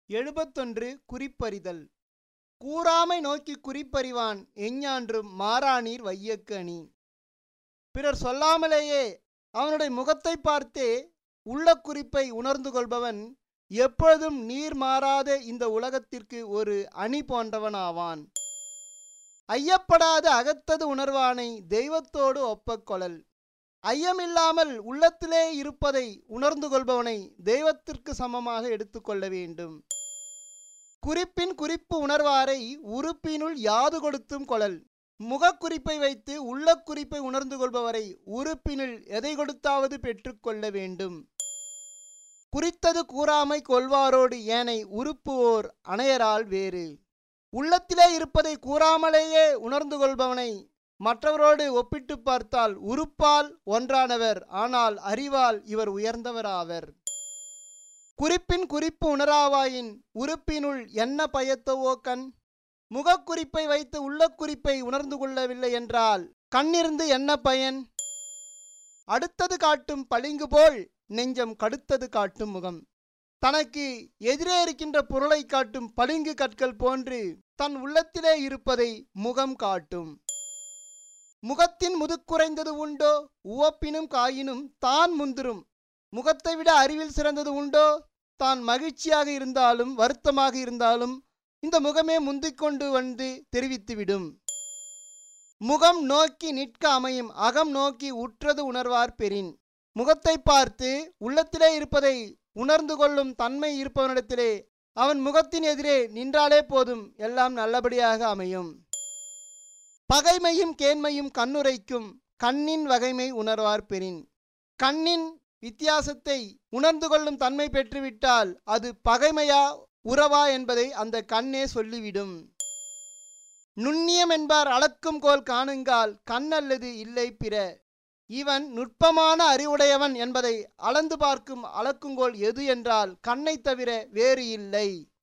எழுபத்தொன்று குறிப்பறிதல் கூறாமை நோக்கி குறிப்பறிவான் எஞ்ஞான்றும் மாறாநீர் வையக்கு அணி பிறர் சொல்லாமலேயே அவனுடைய முகத்தை பார்த்தே உள்ள குறிப்பை உணர்ந்து கொள்பவன் எப்பொழுதும் நீர் மாறாத இந்த உலகத்திற்கு ஒரு அணி போன்றவனாவான் ஐயப்படாத அகத்தது உணர்வானை தெய்வத்தோடு ஒப்பக் கொளல் ஐயமில்லாமல் உள்ளத்திலே இருப்பதை உணர்ந்து கொள்பவனை தெய்வத்திற்கு சமமாக எடுத்துக்கொள்ள வேண்டும் குறிப்பின் குறிப்பு உணர்வாரை உறுப்பினுள் யாது கொடுத்தும் கொளல் முகக்குறிப்பை வைத்து உள்ள குறிப்பை உணர்ந்து கொள்பவரை உறுப்பினுள் எதை கொடுத்தாவது பெற்றுக்கொள்ள வேண்டும் குறித்தது கூறாமை கொள்வாரோடு ஏனை உறுப்புவோர் அணையரால் வேறு உள்ளத்திலே இருப்பதை கூறாமலேயே உணர்ந்து கொள்பவனை மற்றவரோடு ஒப்பிட்டு பார்த்தால் உறுப்பால் ஒன்றானவர் ஆனால் அறிவால் இவர் உயர்ந்தவராவர் குறிப்பின் குறிப்பு உணராவாயின் உறுப்பினுள் என்ன பயத்தவோ கண் முகக்குறிப்பை வைத்து உள்ள குறிப்பை உணர்ந்து கொள்ளவில்லை என்றால் கண்ணிருந்து என்ன பயன் அடுத்தது காட்டும் பளிங்கு போல் நெஞ்சம் கடுத்தது காட்டும் முகம் தனக்கு எதிரே இருக்கின்ற பொருளை காட்டும் பளிங்கு கற்கள் போன்று தன் உள்ளத்திலே இருப்பதை முகம் காட்டும் முகத்தின் முதுக்குறைந்தது உண்டோ உவப்பினும் காயினும் தான் முந்திரும் முகத்தை விட அறிவில் சிறந்தது உண்டோ தான் மகிழ்ச்சியாக இருந்தாலும் வருத்தமாக இருந்தாலும் இந்த முகமே முந்திக்கொண்டு வந்து தெரிவித்துவிடும் முகம் நோக்கி நிற்க அமையும் அகம் நோக்கி உற்றது உணர்வார் பெறின் முகத்தை பார்த்து உள்ளத்திலே இருப்பதை உணர்ந்து கொள்ளும் தன்மை இருப்பவனிடத்திலே அவன் முகத்தின் எதிரே நின்றாலே போதும் எல்லாம் நல்லபடியாக அமையும் பகைமையும் கேண்மையும் கண்ணுரைக்கும் கண்ணின் வகைமை உணர்வார் பெறின் கண்ணின் வித்தியாசத்தை உணர்ந்து கொள்ளும் தன்மை பெற்றுவிட்டால் அது பகைமையா உறவா என்பதை அந்த கண்ணே சொல்லிவிடும் நுண்ணியம் என்பார் அளக்கும் கோல் காணுங்கால் கண் அல்லது இல்லை பிற இவன் நுட்பமான அறிவுடையவன் என்பதை அளந்து பார்க்கும் அளக்குங்கோல் எது என்றால் கண்ணைத் தவிர வேறு இல்லை